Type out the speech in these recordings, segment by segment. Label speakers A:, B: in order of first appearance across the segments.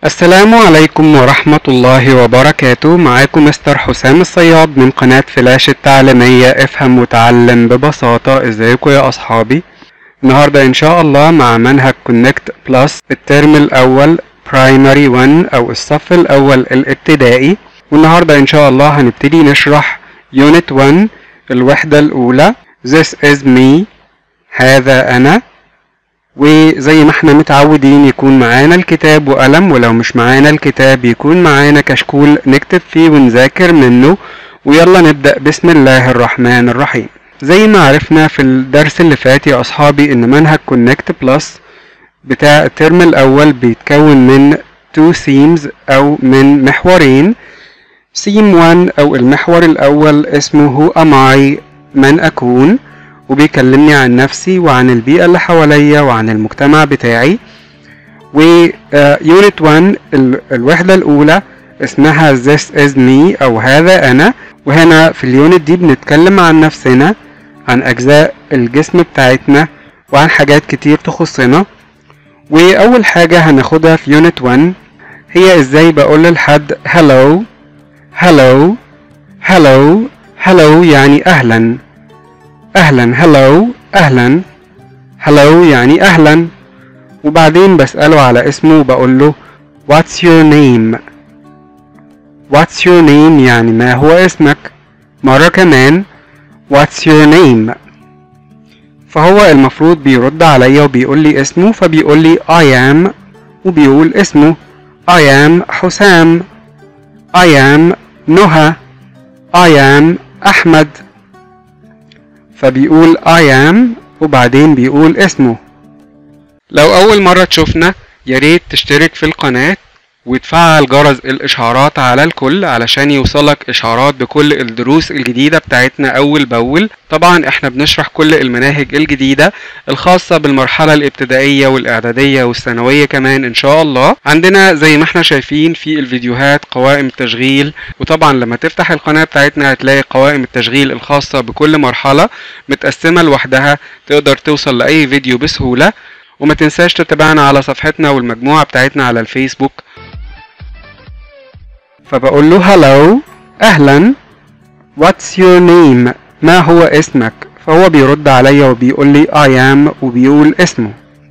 A: السلام عليكم ورحمة الله وبركاته معاكم مستر حسام الصياد من قناة فلاش التعليمية افهم وتعلم ببساطة ازيكم يا اصحابي النهاردة ان شاء الله مع منهج كونكت بلس الترم الاول برايمري 1 او الصف الاول الابتدائي والنهاردة ان شاء الله هنبتدي نشرح يونت 1 الوحدة الاولى This is me هذا انا وزي ما احنا متعودين يكون معانا الكتاب وقلم ولو مش معانا الكتاب يكون معانا كشكول نكتب فيه ونذاكر منه ويلا نبدأ بسم الله الرحمن الرحيم زي ما عرفنا في الدرس اللي فات يا أصحابي إن منهج كونكت بلس بتاع الترم الأول بيتكون من two themes أو من محورين theme 1 أو المحور الأول اسمه Who am I من أكون وبيكلمني عن نفسي وعن البيئة اللي حواليا وعن المجتمع بتاعي ويونت 1 الوحدة الأولى اسمها This is me أو هذا أنا وهنا في اليونت دي بنتكلم عن نفسنا عن أجزاء الجسم بتاعتنا وعن حاجات كتير تخصنا وأول حاجة هناخدها في يونت 1 هي إزاي بقول لحد hello hello hello hello يعني أهلا أهلا hello أهلا hello يعني أهلا وبعدين بسأله على اسمه وبقول له what's your name what's your name يعني ما هو اسمك مرة كمان what's your name فهو المفروض بيرد عليا وبيقول لي اسمه فبيقول لي I am وبيقول اسمه I am حسام I am نهى I am أحمد فبيقول I am وبعدين بيقول اسمه لو أول مرة تشوفنا ياريت تشترك في القناة وتفعل جرس الإشعارات على الكل علشان يوصلك إشعارات بكل الدروس الجديدة بتاعتنا أول بأول طبعا احنا بنشرح كل المناهج الجديدة الخاصة بالمرحلة الابتدائية والإعدادية والثانوية كمان إن شاء الله عندنا زي ما احنا شايفين في الفيديوهات قوائم التشغيل وطبعا لما تفتح القناة بتاعتنا هتلاقي قوائم التشغيل الخاصة بكل مرحلة متقسمة لوحدها تقدر توصل لأي فيديو بسهولة وما تنساش تتابعنا على صفحتنا والمجموعة بتاعتنا على الفيسبوك فبقول له hello أهلا what's your name ما هو اسمك فهو بيرد عليا وبيقول لي I am وبيقول اسمه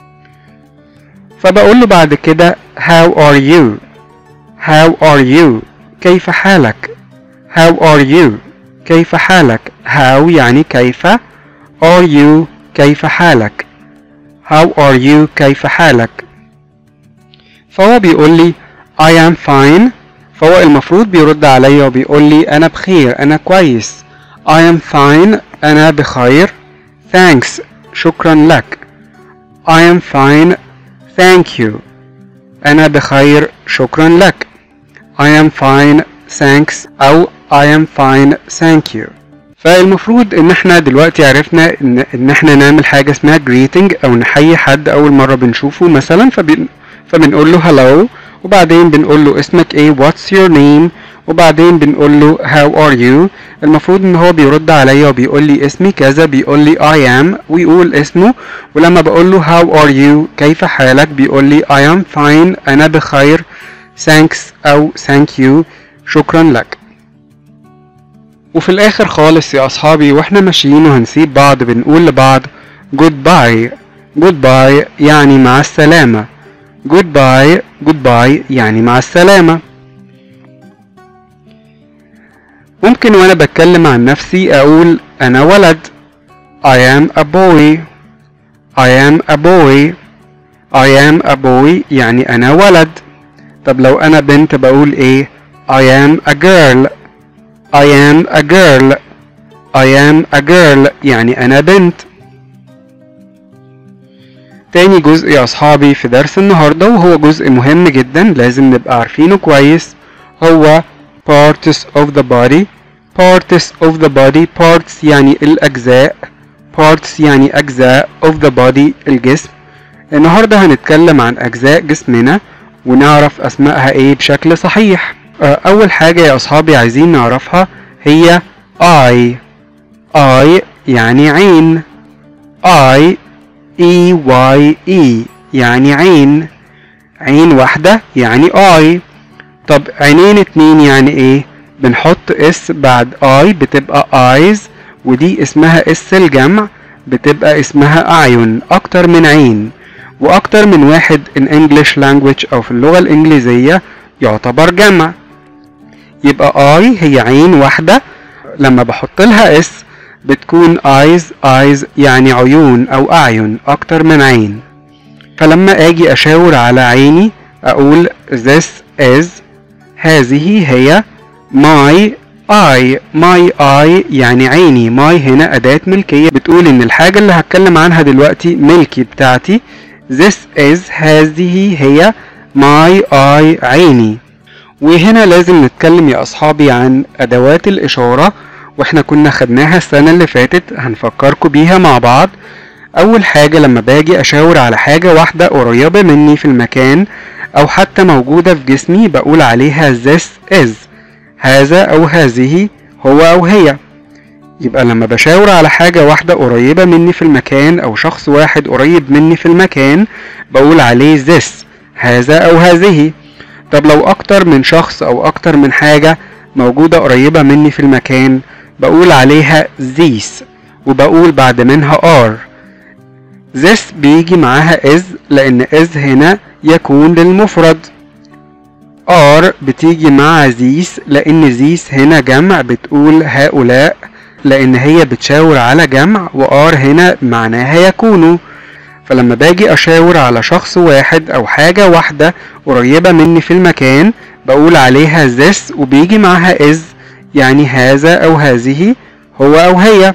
A: فبقول له بعد كده how are you how are you كيف حالك how are you كيف حالك how يعني كيف are you كيف حالك how are you كيف حالك فهو بيقول لي I am fine فهو المفروض بيرد عليا وبيقول لي أنا بخير أنا كويس I am fine أنا بخير thanks شكرا لك I am fine thank you أنا بخير شكرا لك I am fine thanks أو I am fine thank you فالمفروض ان احنا دلوقتي عرفنا ان, إن احنا نعمل حاجة اسمها greeting او نحيي حد اول مرة بنشوفه مثلا فبن فبنقول له hello وبعدين بنقول له اسمك ايه what's your name وبعدين بنقول له how are you المفروض ان هو بيرد عليا وبيقول لي اسمي كذا بيقول لي I am ويقول اسمه ولما بقول له how are you كيف حالك بيقول لي I am fine انا بخير thanks او thank you شكرا لك وفي الاخر خالص يا اصحابي واحنا ماشيين وهنسيب بعض بنقول لبعض goodbye goodbye يعني مع السلامة goodbye goodbye يعني مع السلامة ممكن وانا بتكلم عن نفسي اقول انا ولد I am a boy I am a boy I am a boy يعني انا ولد طب لو انا بنت بقول ايه I am a girl I am a girl I am a girl يعني انا بنت تاني جزء يا أصحابي في درس النهاردة وهو جزء مهم جدا لازم نبقى عارفينه كويس هو parts of the body parts of the body parts يعني الأجزاء parts يعني أجزاء of the body الجسم النهاردة هنتكلم عن أجزاء جسمنا ونعرف أسمائها إيه بشكل صحيح أول حاجة يا أصحابي عايزين نعرفها هي eye eye يعني عين eye E Y E يعني عين عين واحدة يعني I طب عينين اتنين يعني ايه بنحط اس بعد I بتبقى eyes ودي اسمها اس الجمع بتبقى اسمها أعين أكتر من عين وأكتر من واحد in English language أو في اللغة الإنجليزية يعتبر جمع يبقى I هي عين واحدة لما بحط لها اس بتكون eyes eyes يعني عيون أو أعين أكتر من عين فلما أجي أشاور على عيني أقول this is هذه هي my eye my eye يعني عيني my هنا أداة ملكية بتقول إن الحاجة اللي هتكلم عنها دلوقتي ملكي بتاعتي this is هذه هي my eye عيني وهنا لازم نتكلم يا أصحابي عن أدوات الإشارة واحنا كنا خدناها السنة اللي فاتت هنفكركم بيها مع بعض أول حاجة لما باجي أشاور على حاجة واحدة قريبة مني في المكان أو حتى موجودة في جسمي بقول عليها this is هذا أو هذه هو أو هي يبقى لما بشاور على حاجة واحدة قريبة مني في المكان أو شخص واحد قريب مني في المكان بقول عليه this هذا أو هذه طب لو أكتر من شخص أو أكتر من حاجة موجودة قريبة مني في المكان بقول عليها these وبقول بعد منها are this بيجي معاها is لأن is هنا يكون للمفرد are بتيجي مع these لأن these هنا جمع بتقول هؤلاء لأن هي بتشاور على جمع وار هنا معناها يكونوا فلما باجي أشاور على شخص واحد أو حاجة واحدة قريبة مني في المكان بقول عليها this وبيجي معاها is يعني هذا أو هذه هو أو هي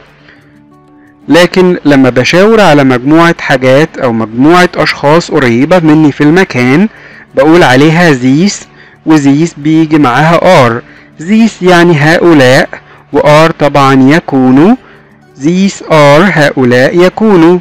A: لكن لما بشاور على مجموعة حاجات أو مجموعة أشخاص قريبة مني في المكان بقول عليها these وthese بيجي معاها are these يعني هؤلاء وار طبعا يكونوا these are هؤلاء يكونوا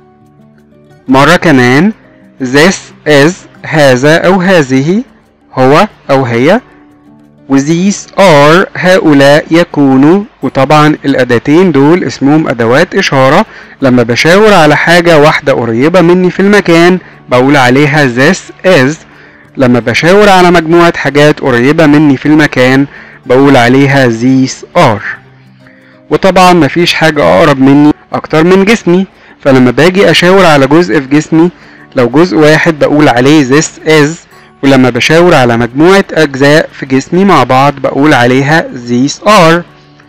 A: مرة كمان this is هذا أو هذه هو أو هي و these are هؤلاء يكونوا وطبعا الأداتين دول اسمهم أدوات إشارة لما بشاور على حاجة واحدة قريبة مني في المكان بقول عليها this is لما بشاور على مجموعة حاجات قريبة مني في المكان بقول عليها these are وطبعا مفيش حاجة أقرب مني أكتر من جسمي فلما باجي أشاور على جزء في جسمي لو جزء واحد بقول عليه this is ولما بشاور على مجموعة أجزاء في جسمي مع بعض بقول عليها these are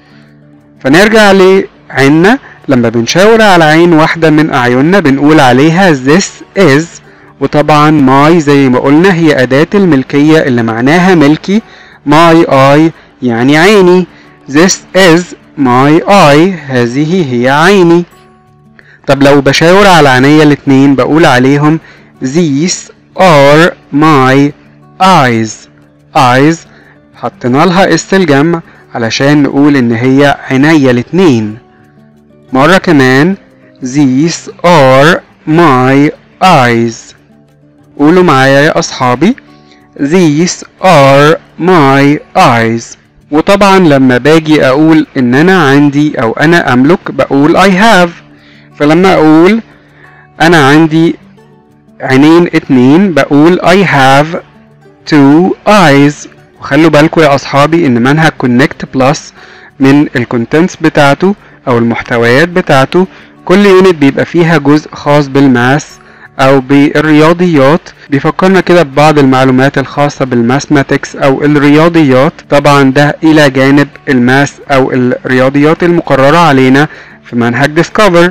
A: فنرجع لعيننا لما بنشاور على عين واحدة من أعيننا بنقول عليها this is وطبعا my زي ما قلنا هي أداة الملكية اللي معناها ملكي my eye يعني عيني this is my eye هذه هي عيني طب لو بشاور على عينيا الاتنين بقول عليهم these are my eyes eyes حطينا لها اس الجمع علشان نقول ان هي عينيا الاتنين مرة كمان these are my eyes قولوا معايا يا أصحابي these are my eyes وطبعا لما باجي أقول إن أنا عندي أو أنا أملك بقول I have فلما أقول أنا عندي عينين اتنين بقول I have two eyes وخلوا بالكم يا أصحابي إن منهج Connect Plus من الكونتنتس بتاعته أو المحتويات بتاعته كل يونت بيبقى فيها جزء خاص بالماس أو بالرياضيات بيفكرنا كده ببعض المعلومات الخاصة بالماثماتكس أو الرياضيات طبعا ده إلى جانب الماس أو الرياضيات المقررة علينا في منهج Discover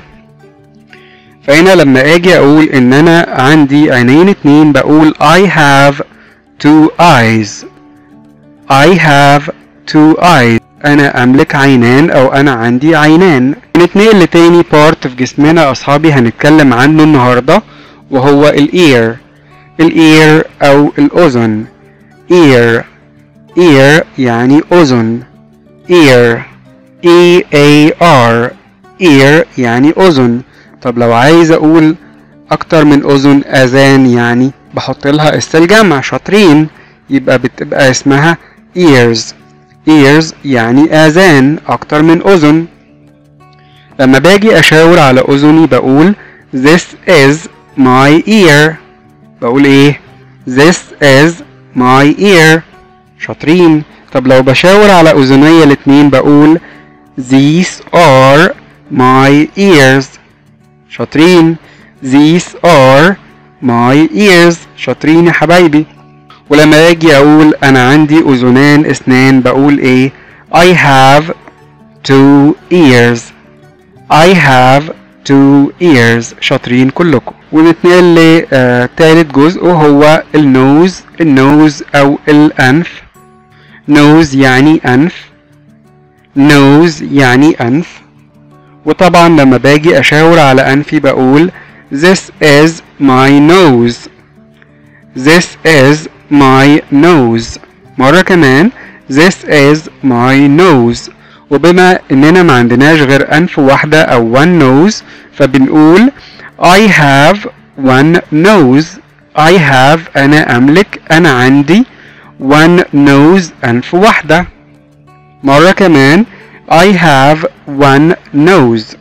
A: فهنا لما اجي اقول ان انا عندي عينين اتنين بقول I have two eyes I have two eyes انا املك عينان او انا عندي عينان نتنقل لتاني بارت في جسمنا يا اصحابي هنتكلم عنه النهاردة وهو الاير الاير او الاذن ear ear يعني اذن ear e a r ear يعني اذن طب لو عايز اقول اكتر من اذن اذان يعني بحط لها اس الجمع شاطرين يبقى بتبقى اسمها ears ears يعني اذان اكتر من اذن لما باجي اشاور على اذني بقول this is my ear بقول ايه this is my ear شاطرين طب لو بشاور على أذني الاتنين بقول these are my ears شاطرين these are my ears شاطرين يا حبايبي ولما اجي اقول انا عندي اذنان اثنان بقول ايه I have two ears I have two ears شاطرين كلكم ونتنقل لتالت جزء وهو النوز النوز او الانف نوز يعني انف نوز يعني انف وطبعا لما باجي اشاور على انفي بقول this is my nose this is my nose مرة كمان this is my nose وبما اننا ما عندناش غير انف واحدة او one nose فبنقول I have one nose I have انا املك انا عندي one nose انف واحدة مرة كمان I have one nose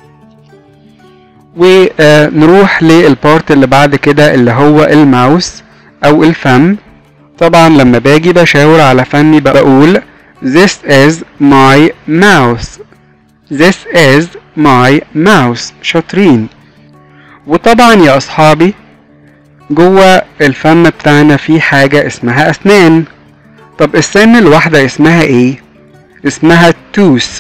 A: ونروح للبارت اللي بعد كده اللي هو الماوس او الفم طبعا لما باجي بشاور على فمي بقول this is my mouth this is my mouth شاطرين وطبعا يا اصحابي جوه الفم بتاعنا في حاجة اسمها اسنان طب السن الواحدة اسمها ايه اسمها توث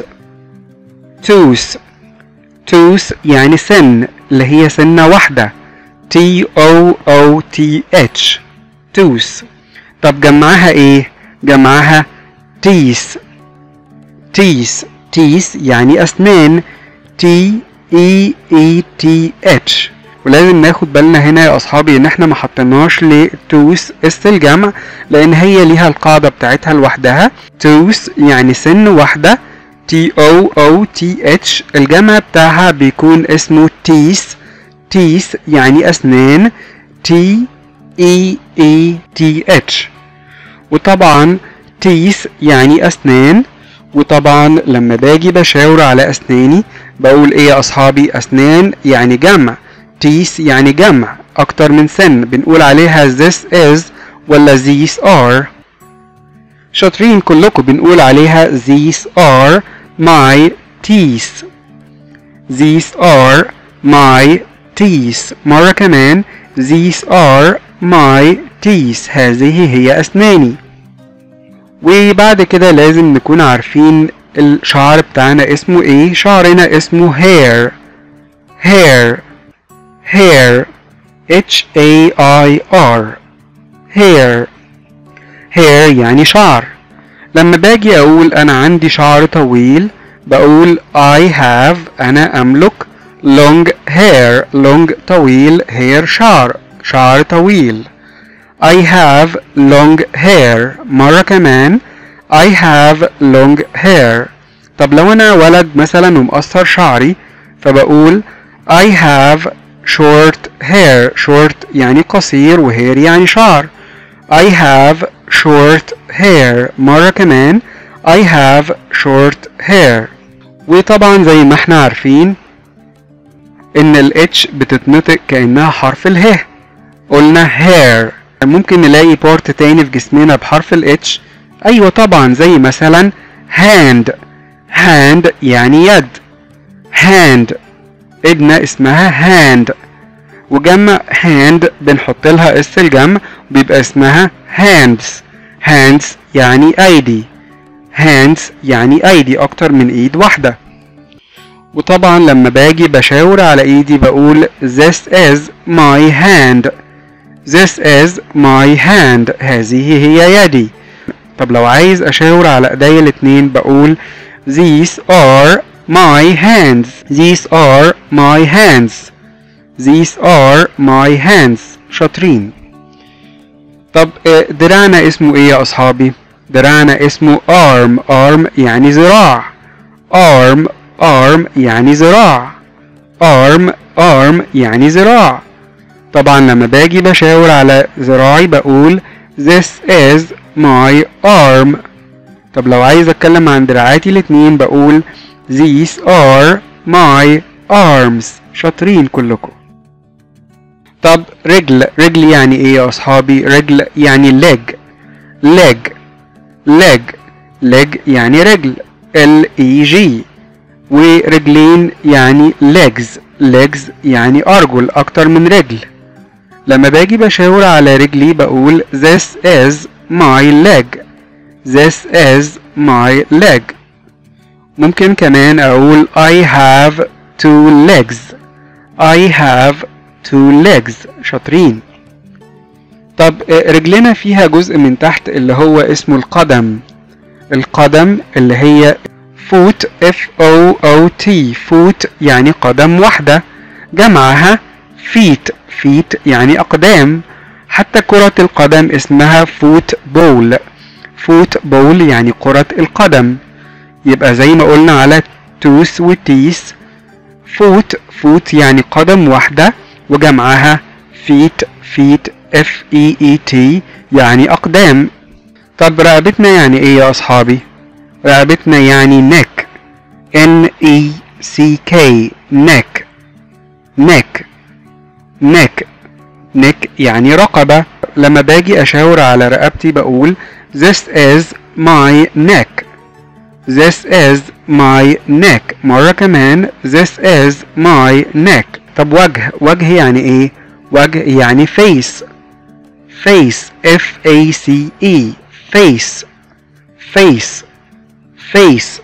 A: توث توث يعني سن اللي هي سنة واحدة T O O T H توث طب جمعها ايه جمعها teeth teeth teeth يعني اسنان T E E T H ولازم ناخد بالنا هنا يا اصحابي ان احنا ما حطيناش لتوث اس الجمع لان هي ليها القاعده بتاعتها لوحدها توث يعني سن واحده T O O T H الجمع بتاعها بيكون اسمه teeth teeth يعني اسنان T E E T H وطبعا teeth يعني اسنان وطبعا لما باجي بشاور على اسناني بقول ايه يا اصحابي اسنان يعني جمع teeth يعني جمع اكتر من سن بنقول عليها this is ولا these are شاطرين كلكم بنقول عليها these are my teeth these are my teeth مرة كمان these are my teeth هذه هي أسناني وبعد كده لازم نكون عارفين الشعر بتاعنا اسمه ايه شعرنا اسمه hair hair hair H A I R hair hair يعني شعر لما باجي اقول انا عندي شعر طويل بقول I have انا املك long hair long طويل hair شعر شعر طويل I have long hair مرة كمان I have long hair طب لو انا ولد مثلا ومقصر شعري فبقول I have short hair short يعني قصير وhair يعني شعر I have short hair مرة كمان I have short hair وطبعا زي ما احنا عارفين ان ال H بتتنطق كأنها حرف اله قلنا hair ممكن نلاقي بارت تاني في جسمنا بحرف ال H ايوه طبعا زي مثلا hand hand يعني يد hand ايدنا اسمها hand وجمع hand بنحط لها اس الجمع بيبقى اسمها hands hands يعني ايدي hands يعني ايدي اكتر من ايد واحدة وطبعا لما باجي بشاور على ايدي بقول this is my hand this is my hand هذه هي يدي طب لو عايز اشاور على ايديا الاتنين بقول these are my hands these are my hands these are my hands شاطرين طب دراعنا اسمه ايه يا اصحابي دراعنا اسمه arm arm يعني ذراع arm arm يعني ذراع arm arm يعني ذراع طبعا لما باجي بشاور على ذراعي بقول this is my arm طب لو عايز اتكلم عن دراعاتي الاتنين بقول these are my arms شاطرين كلكم طب رجل رجل يعني ايه يا اصحابي رجل يعني leg leg leg leg يعني رجل L E G ورجلين يعني legs legs يعني أرجل أكتر من رجل لما باجي بشاور على رجلي بقول this is my leg this is my leg ممكن كمان أقول I have two legs I have two legs شاطرين طب رجلنا فيها جزء من تحت اللي هو اسمه القدم القدم اللي هي foot F O O T foot يعني قدم واحدة جمعها feet feet يعني أقدام حتى كرة القدم اسمها فوت بول فوت بول يعني كرة القدم يبقى زي ما قلنا على توس وتيس فوت فوت يعني قدم واحدة وجمعها فيت فيت اف اي اي تي يعني أقدام طب رقبتنا يعني ايه يا أصحابي؟ رقبتنا يعني neck N E C K neck neck neck neck يعني رقبة لما باجي أشاور على رقبتي بقول this is my neck this is my neck مرة كمان this is my neck طب وجه وجه يعني ايه وجه يعني face face F A C E face face face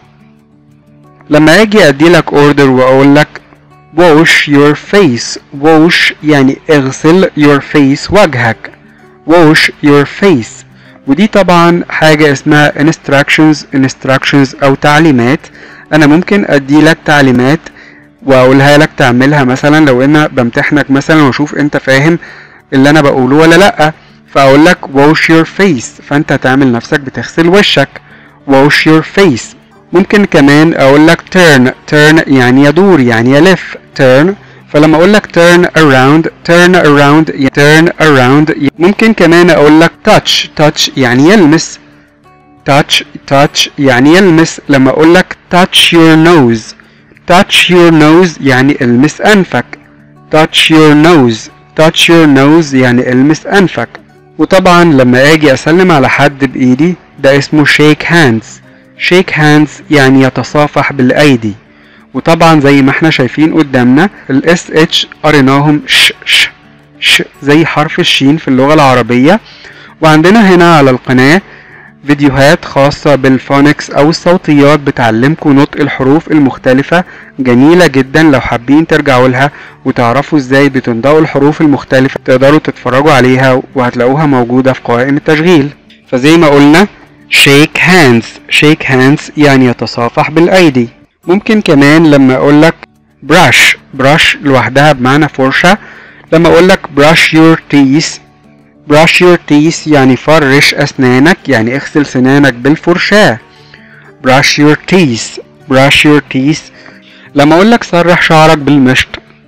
A: لما اجي ادي لك اوردر واقول لك wash your face wash يعني اغسل your face وجهك wash your face ودي طبعا حاجة اسمها instructions instructions او تعليمات انا ممكن ادي لك تعليمات واقولها لك تعملها مثلا لو انا بمتحنك مثلا واشوف انت فاهم اللي انا بقوله ولا لا فاقول لك wash your face فانت تعمل نفسك بتغسل وشك wash your face ممكن كمان اقول لك turn turn يعني يدور يعني يلف turn فلما اقول لك turn around turn around turn around ممكن كمان اقول لك touch touch يعني يلمس touch touch يعني يلمس لما اقول لك touch your nose touch your nose يعني المس انفك touch your nose touch your nose يعني المس انفك وطبعا لما اجي اسلم على حد بايدي ده اسمه shake hands shake hands يعني يتصافح بالايدي وطبعا زي ما احنا شايفين قدامنا الاس اتش قريناهم ش ش ش زي حرف الشين في اللغة العربية وعندنا هنا على القناة فيديوهات خاصة بالفونكس أو الصوتيات بتعلمكم نطق الحروف المختلفة جميلة جدا لو حابين ترجعوا لها وتعرفوا ازاي بتنطقوا الحروف المختلفة تقدروا تتفرجوا عليها وهتلاقوها موجودة في قوائم التشغيل فزي ما قلنا shake hands shake hands يعني يتصافح بالأيدي ممكن كمان لما أقول لك brush brush لوحدها بمعنى فرشة لما أقول لك brush your teeth brush your teeth يعني فرش أسنانك يعني اغسل سنانك بالفرشاة brush your teeth brush your teeth لما أقول لك سرح شعرك بالمشط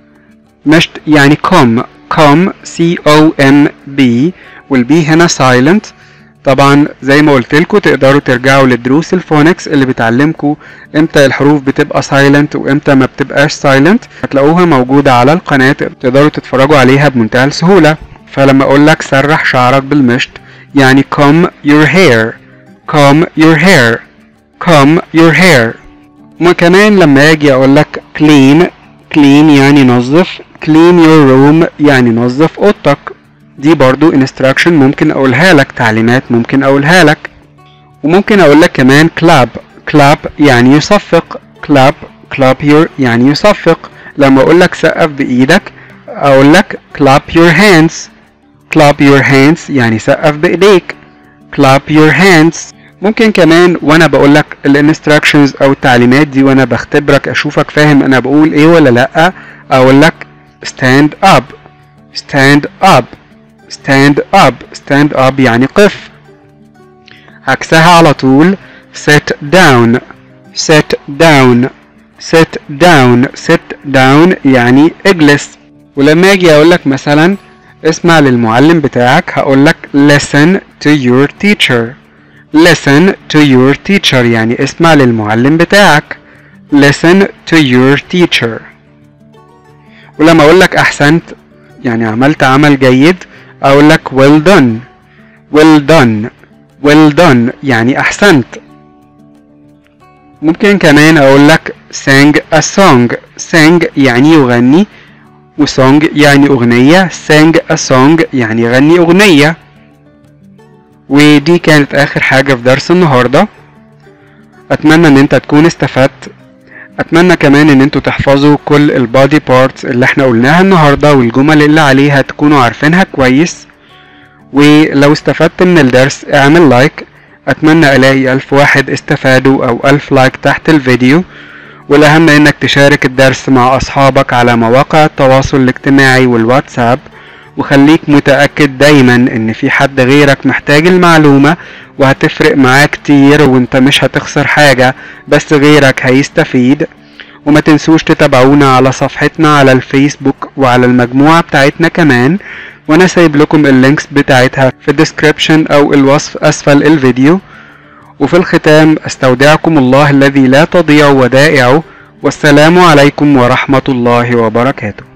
A: مشط يعني comb comb C O M B والبي هنا silent طبعا زي ما قلت لكم تقدروا ترجعوا لدروس الفونكس اللي بتعلمكم امتى الحروف بتبقى سايلنت وامتى ما بتبقاش سايلنت هتلاقوها موجودة على القناة تقدروا تتفرجوا عليها بمنتهى السهولة فلما اقول لك سرح شعرك بالمشط يعني comb your hair comb your hair comb your hair وكمان لما اجي اقول لك clean clean يعني نظف clean your room يعني نظف اوضتك دي برضو instruction ممكن اقولها لك تعليمات ممكن اقولها لك وممكن اقول لك كمان clap clap يعني يصفق clap clap your يعني يصفق لما اقول لك سقف بايدك اقول لك clap your hands clap your hands يعني سقف بايديك clap your hands ممكن كمان وانا بقول لك الانستراكشنز او التعليمات دي وانا بختبرك اشوفك فاهم انا بقول ايه ولا لا اقول لك stand up stand up stand up stand up يعني قف عكسها على طول sit down sit down sit down sit down يعني اجلس ولما اجي اقول لك مثلا اسمع للمعلم بتاعك هقول لك listen to your teacher listen to your teacher يعني اسمع للمعلم بتاعك listen to your teacher ولما اقول لك احسنت يعني عملت عمل جيد اقول لك well done well done well done يعني احسنت ممكن كمان اقول لك sang a song sang يعني يغني وسونج يعني اغنية sang a song يعني يغني اغنية ودي كانت اخر حاجة في درس النهاردة اتمنى ان انت تكون استفدت اتمنى كمان ان انتوا تحفظوا كل البادي بارتس اللي احنا قلناها النهارده والجمل اللي عليها تكونوا عارفينها كويس ولو استفدت من الدرس اعمل لايك اتمنى الاقي الف واحد استفادوا او الف لايك تحت الفيديو والاهم انك تشارك الدرس مع اصحابك على مواقع التواصل الاجتماعي والواتساب وخليك متأكد دايما ان في حد غيرك محتاج المعلومة وهتفرق معاه كتير وانت مش هتخسر حاجة بس غيرك هيستفيد وما تنسوش تتابعونا على صفحتنا على الفيسبوك وعلى المجموعة بتاعتنا كمان وانا سايب لكم اللينكس بتاعتها في الديسكريبشن او الوصف اسفل الفيديو وفي الختام استودعكم الله الذي لا تضيع ودائعه والسلام عليكم ورحمة الله وبركاته